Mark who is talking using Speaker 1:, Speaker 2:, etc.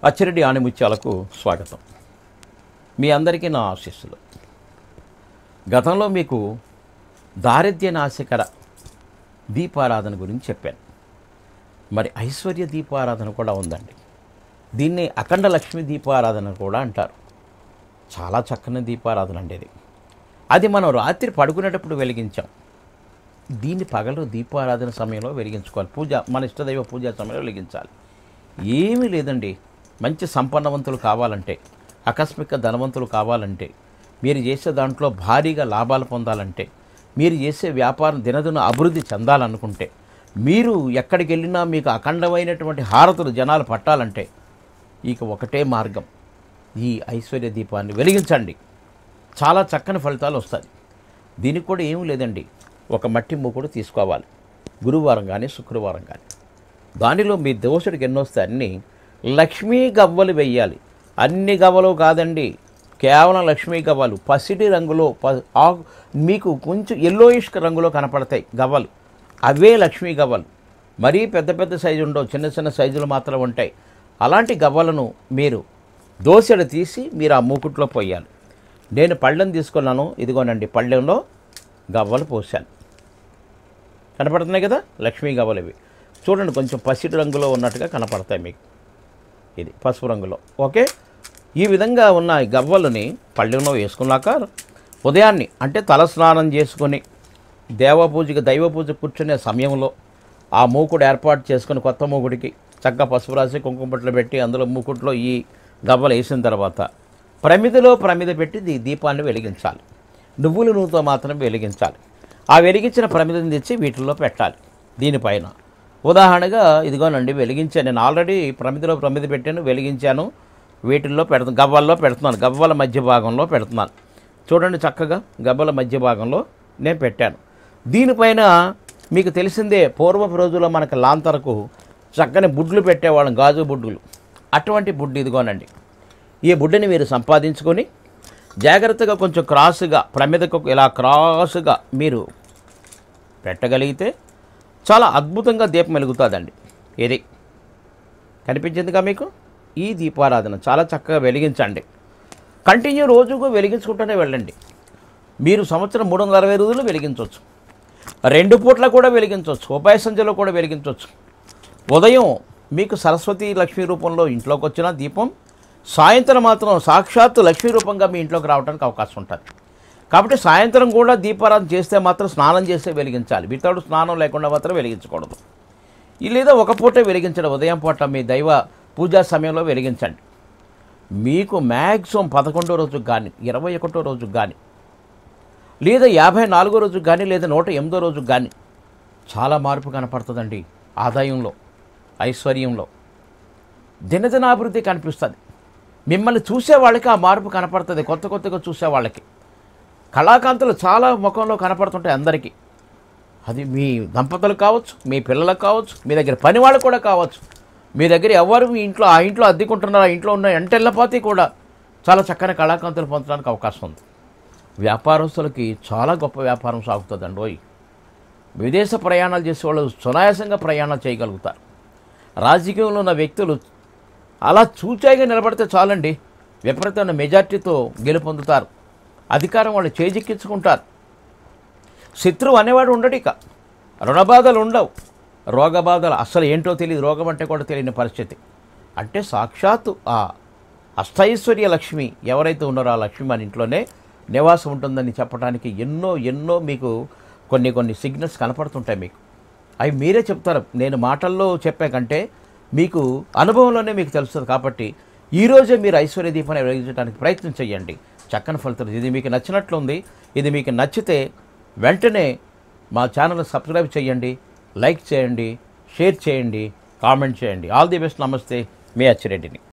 Speaker 1: అచ్చిరెడ్డి ఆణిముత్యాలకు స్వాగతం మీ అందరికీ నా ఆశీస్సులు గతంలో మీకు దారిద్ర్య నాశకర దీపారాధన గురించి చెప్పాను మరి ఐశ్వర్య దీపారాధన కూడా ఉందండి దీన్ని అఖండ లక్ష్మీ దీపారాధన కూడా అంటారు చాలా చక్కని దీపారాధన అండి ఇది అది మనం రాత్రి పడుకునేటప్పుడు వెలిగించాం దీన్ని పగలు దీపారాధన సమయంలో వెలిగించుకోవాలి పూజ మన ఇష్టదైవ పూజా సమయంలో వెలిగించాలి ఏమీ లేదండి మంచి సంపన్నవంతులు కావాలంటే ఆకస్మిక ధనవంతులు కావాలంటే మీరు చేసే దాంట్లో భారీగా లాభాలు పొందాలంటే మీరు చేసే వ్యాపారం దినదిన అభివృద్ధి చెందాలనుకుంటే మీరు ఎక్కడికి వెళ్ళినా మీకు అఖండమైనటువంటి హారతులు జనాలు పట్టాలంటే ఇక ఒకటే మార్గం ఈ ఐశ్వర్య దీపాన్ని వెలిగించండి చాలా చక్కని ఫలితాలు వస్తాయి దీనికి కూడా ఏమీ లేదండి ఒక మట్టి మూకుడు తీసుకోవాలి గురువారం కానీ శుక్రవారం కానీ దానిలో మీ దోషుడికి ఎన్నో వస్తే అన్నీ లక్ష్మీ గవ్వలు వెయ్యాలి అన్ని గవ్వలు కాదండి కేవలం లక్ష్మీ గవ్వలు పసిడి రంగులో ప ఆకు మీకు కొంచెం ఎల్లోయిష్ రంగులో కనపడతాయి గవ్వలు అవే లక్ష్మీ గవ్వలు మరీ పెద్ద పెద్ద సైజు ఉండవు చిన్న చిన్న సైజులు మాత్రం ఉంటాయి అలాంటి గవ్వలను మీరు దోశలు తీసి మీరు ఆ మూకుట్లో పోయాలి నేను పళ్ళెం తీసుకున్నాను ఇదిగోనండి పళ్ళెంలో గవ్వలు పోసాను కనపడుతున్నాయి కదా లక్ష్మీ గవ్వలు ఇవి చూడండి కొంచెం పసిటి రంగులో ఉన్నట్టుగా కనపడతాయి మీకు ఇది పసుపు రంగులో ఓకే ఈ విధంగా ఉన్న ఈ గవ్వలని పళ్ళెంలో వేసుకున్నాక ఉదయాన్నే అంటే తల స్నానం చేసుకొని దేవ పూజకి దైవ పూజ కూర్చునే సమయంలో ఆ మూకుడు ఏర్పాటు చేసుకుని కొత్త మూకుడికి చక్కగా పసుపు రాసి కుంకుమ బట్టలు పెట్టి అందులో మూకుట్లో ఈ గవ్వలు వేసిన తర్వాత ప్రమిదిలో ప్రమిద పెట్టి దీ దీపాన్ని వెలిగించాలి నువ్వుల నూనెతో మాత్రం వెలిగించాలి ఆ వెలిగించిన ప్రమిదని తెచ్చి వీటిల్లో పెట్టాలి దీనిపైన ఉదాహరణగా ఇదిగోనండి వెలిగించాను నేను ఆల్రెడీ ప్రమిదిలో ప్రమిది పెట్టాను వెలిగించాను వీటిల్లో పెడుతు గవ్వల్లో పెడుతున్నాను గవ్వల మధ్య భాగంలో పెడుతున్నాను చూడండి చక్కగా గవ్వల మధ్య భాగంలో నేను పెట్టాను దీనిపైన మీకు తెలిసిందే పూర్వపు రోజుల్లో మనకు లాంతరకు చక్కని బుడ్లు పెట్టేవాళ్ళం గాజు బుడ్డులు అటువంటి బుడ్డు ఇదిగోనండి ఈ బుడ్డని మీరు సంపాదించుకొని జాగ్రత్తగా కొంచెం క్రాస్గా ప్రమిదకు ఇలా క్రాస్గా మీరు పెట్టగలిగితే చాలా అద్భుతంగా దీపం వెలుగుతుందండి ఇది కనిపించిందిగా మీకు ఈ దీపారాధన చాలా చక్కగా వెలిగించండి కంటిన్యూ రోజుకు వెలిగించుకుంటూనే వెళ్ళండి మీరు సంవత్సరం మూడు వందల అరవై రోజులు వెలిగించవచ్చు రెండు పూట్ల కూడా వెలిగించవచ్చు ఉభయ సంధ్యలో కూడా వెలిగించవచ్చు ఉదయం మీకు సరస్వతి లక్ష్మీ రూపంలో ఇంట్లోకి వచ్చిన దీపం సాయంత్రం మాత్రం సాక్షాత్తు లక్ష్మీ రూపంగా మీ ఇంట్లోకి రావడానికి అవకాశం ఉంటుంది కాబట్టి సాయంత్రం కూడా దీపారాధన చేస్తే మాత్రం స్నానం చేస్తే వెలిగించాలి వితౌట్ స్నానం లేకుండా మాత్రం వెలిగించకూడదు ఈ లేదా ఒక పూటే వెలిగించడం ఉదయం పూట మీ దైవ పూజా సమయంలో వెలిగించండి మీకు మ్యాక్సిమం పదకొండో రోజుకి కానీ ఇరవై ఒకటో రోజుకి కానీ లేదా యాభై నాలుగో రోజుకి కానీ లేదా నూట ఎనిమిదో రోజుకి కానీ చాలా మార్పు కనపడుతుందండి ఆదాయంలో ఐశ్వర్యంలో దినదినాభివృద్ధి కనిపిస్తుంది మిమ్మల్ని చూసే వాళ్ళకి ఆ మార్పు కనపడుతుంది కొత్త కొత్తగా చూసే వాళ్ళకి కళాకాంతులు చాలా ముఖంలో కనపడుతుంటాయి అందరికీ అది మీ దంపతులకు కావచ్చు మీ పిల్లలకు కావచ్చు మీ దగ్గర పని వాళ్ళు కూడా కావచ్చు మీ దగ్గర ఎవరు మీ ఇంట్లో ఆ ఇంట్లో అద్దెకుంటున్నారో ఆ ఇంట్లో ఉన్న ఎంటెళ్ళపాతి కూడా చాలా చక్కని కళాకాంతులు పొందడానికి అవకాశం ఉంది వ్యాపారస్తులకి చాలా గొప్ప వ్యాపారం సాగుతుందండి ఓయ్ విదేశ ప్రయాణాలు చేసే వాళ్ళు సునాయాసంగా ప్రయాణాలు చేయగలుగుతారు రాజకీయంలో ఉన్న వ్యక్తులు అలా చూచాయిగా నిలబడితే చాలండి విపరీతమైన మెజార్టీతో గెలుపొందుతారు అధికారం వాళ్ళు చేజిక్కించుకుంటారు శత్రువు అనేవాడు ఉండడు ఇక రుణబాధలు ఉండవు రోగబాధలు అస్సలు ఏంటో తెలియదు రోగం అంటే కూడా తెలియని పరిస్థితి అంటే సాక్షాత్తు ఆ అష్టైశ్వర్య లక్ష్మి ఎవరైతే ఉన్నారో ఆ లక్ష్మి మన ఇంట్లోనే నివాసం ఉంటుందని చెప్పడానికి ఎన్నో ఎన్నో మీకు కొన్ని కొన్ని సిగ్నల్స్ కనపడుతుంటాయి మీకు అవి మీరే చెప్తారు నేను మాటల్లో చెప్పే కంటే మీకు అనుభవంలోనే మీకు తెలుస్తుంది కాబట్టి ఈరోజే మీరు ఐశ్వర్య దీపాన్ని వెలిగించడానికి ప్రయత్నం చేయండి చక్కని ఫలితాలు ఇది మీకు నచ్చినట్లుంది ఇది మీకు నచ్చితే వెంటనే మా ఛానల్ సబ్స్క్రైబ్ చేయండి లైక్ చేయండి షేర్ చేయండి కామెంట్ చేయండి ఆల్ ది బెస్ట్ నమస్తే మీ అచ్చిరెడ్డిని